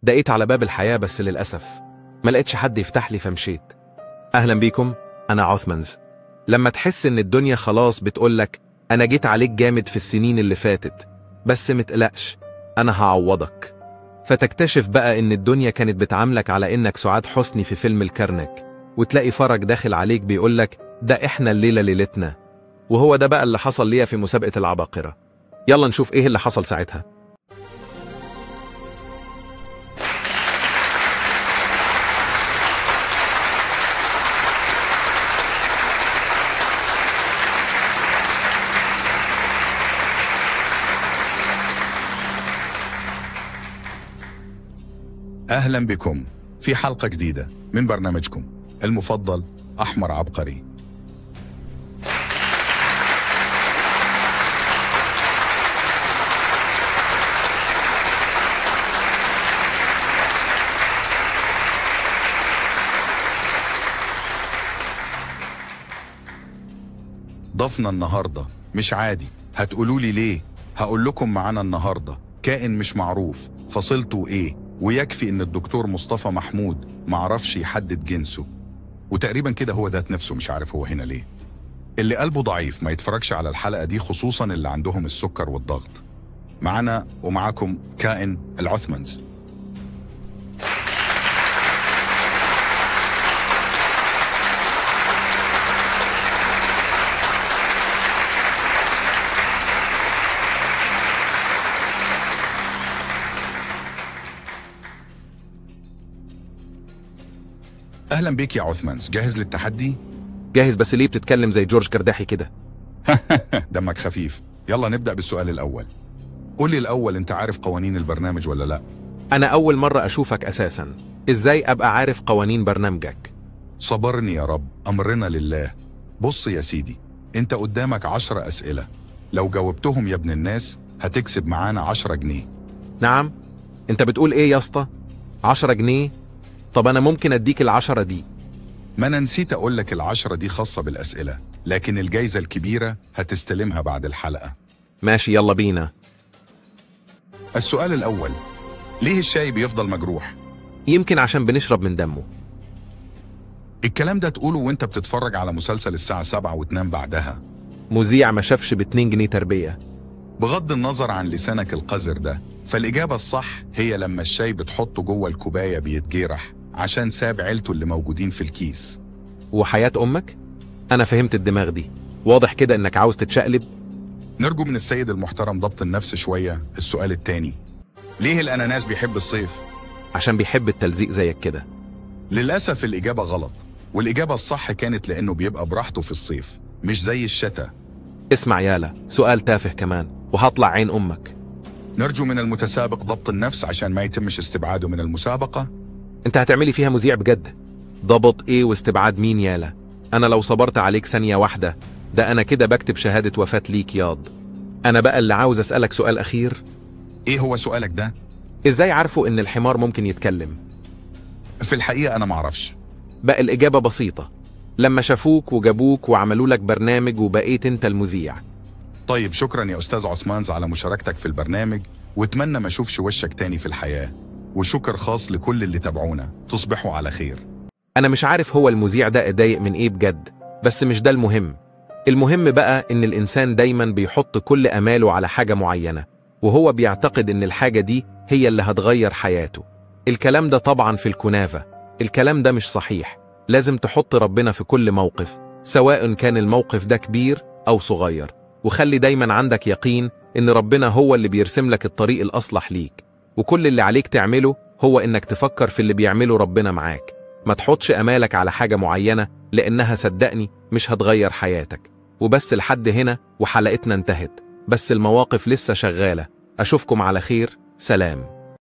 دقيت على باب الحياة بس للأسف ما لقيتش حد يفتح لي فمشيت أهلا بيكم أنا عثمانز لما تحس إن الدنيا خلاص بتقولك أنا جيت عليك جامد في السنين اللي فاتت بس متقلقش أنا هعوضك فتكتشف بقى إن الدنيا كانت بتعاملك على إنك سعاد حسني في فيلم الكرنك وتلاقي فرج داخل عليك بيقولك ده إحنا الليلة ليلتنا وهو ده بقى اللي حصل ليا في مسابقة العباقرة يلا نشوف إيه اللي حصل ساعتها أهلا بكم في حلقة جديدة من برنامجكم المفضل أحمر عبقري ضفنا النهاردة مش عادي هتقولوا لي ليه هقول لكم معانا النهاردة كائن مش معروف فصيلته ايه ويكفي ان الدكتور مصطفى محمود معرفش يحدد جنسه وتقريبا كده هو ذات نفسه مش عارف هو هنا ليه اللي قلبه ضعيف ما يتفرجش على الحلقة دي خصوصا اللي عندهم السكر والضغط معنا ومعاكم كائن العثمانز اهلا بيك يا عثمانز جاهز للتحدي جاهز بس ليه بتتكلم زي جورج كرداحي كده دمك خفيف يلا نبدأ بالسؤال الأول قول لي الأول أنت عارف قوانين البرنامج ولا لأ؟ أنا أول مرة أشوفك أساسا إزاي أبقى عارف قوانين برنامجك صبرني يا رب أمرنا لله بص يا سيدي أنت قدامك عشرة أسئلة لو جاوبتهم يا ابن الناس هتكسب معانا عشرة جنيه نعم أنت بتقول إيه يا اسطى عشرة جنيه طب أنا ممكن أديك العشرة دي ما أنا نسيت أقول لك العشرة دي خاصة بالأسئلة لكن الجايزة الكبيرة هتستلمها بعد الحلقة ماشي يلا بينا السؤال الأول ليه الشاي بيفضل مجروح؟ يمكن عشان بنشرب من دمه الكلام ده تقوله وانت بتتفرج على مسلسل الساعة 7 وتنام بعدها مذيع ما شافش باتنين جنيه تربية بغض النظر عن لسانك القذر ده فالإجابة الصح هي لما الشاي بتحطه جوه الكوباية بيتجرح عشان ساب عيلته اللي موجودين في الكيس وحياة أمك أنا فهمت الدماغ دي واضح كده إنك عاوز تتشقلب نرجو من السيد المحترم ضبط النفس شوية السؤال التاني ليه الأناناس بيحب الصيف؟ عشان بيحب التلزيق زيك كده للأسف الإجابة غلط والإجابة الصح كانت لأنه بيبقى براحته في الصيف مش زي الشتاء اسمع يالا سؤال تافه كمان وهطلع عين أمك نرجو من المتسابق ضبط النفس عشان ما يتمش استبعاده من المسابقة انت هتعملي فيها مذيع بجد ضبط ايه واستبعاد مين يالا انا لو صبرت عليك ثانية واحدة ده انا كده بكتب شهادة وفاة ليك ياض انا بقى اللي عاوز اسألك سؤال اخير إيه هو سؤالك ده؟ ازاي عارفوا ان الحمار ممكن يتكلم في الحقيقة أنا معرفش بقى الاجابة بسيطة لما شافوك وجابوك وعملوا لك برنامج وبقيت انت المذيع طيب شكرا يا أستاذ عثمانز على مشاركتك في البرنامج واتمنى ما أشوفش وشك تاني في الحياة وشكر خاص لكل اللي تابعونا تصبحوا على خير انا مش عارف هو المذيع ده اتضايق من ايه بجد بس مش ده المهم المهم بقى ان الانسان دايما بيحط كل اماله على حاجة معينة وهو بيعتقد ان الحاجة دي هي اللي هتغير حياته الكلام ده طبعا في الكنافة الكلام ده مش صحيح لازم تحط ربنا في كل موقف سواء كان الموقف ده كبير او صغير وخلي دايما عندك يقين ان ربنا هو اللي بيرسم لك الطريق الاصلح ليك وكل اللي عليك تعمله هو انك تفكر في اللي بيعمله ربنا معاك ما تحطش امالك على حاجة معينة لانها صدقني مش هتغير حياتك وبس لحد هنا وحلقتنا انتهت بس المواقف لسه شغالة اشوفكم على خير سلام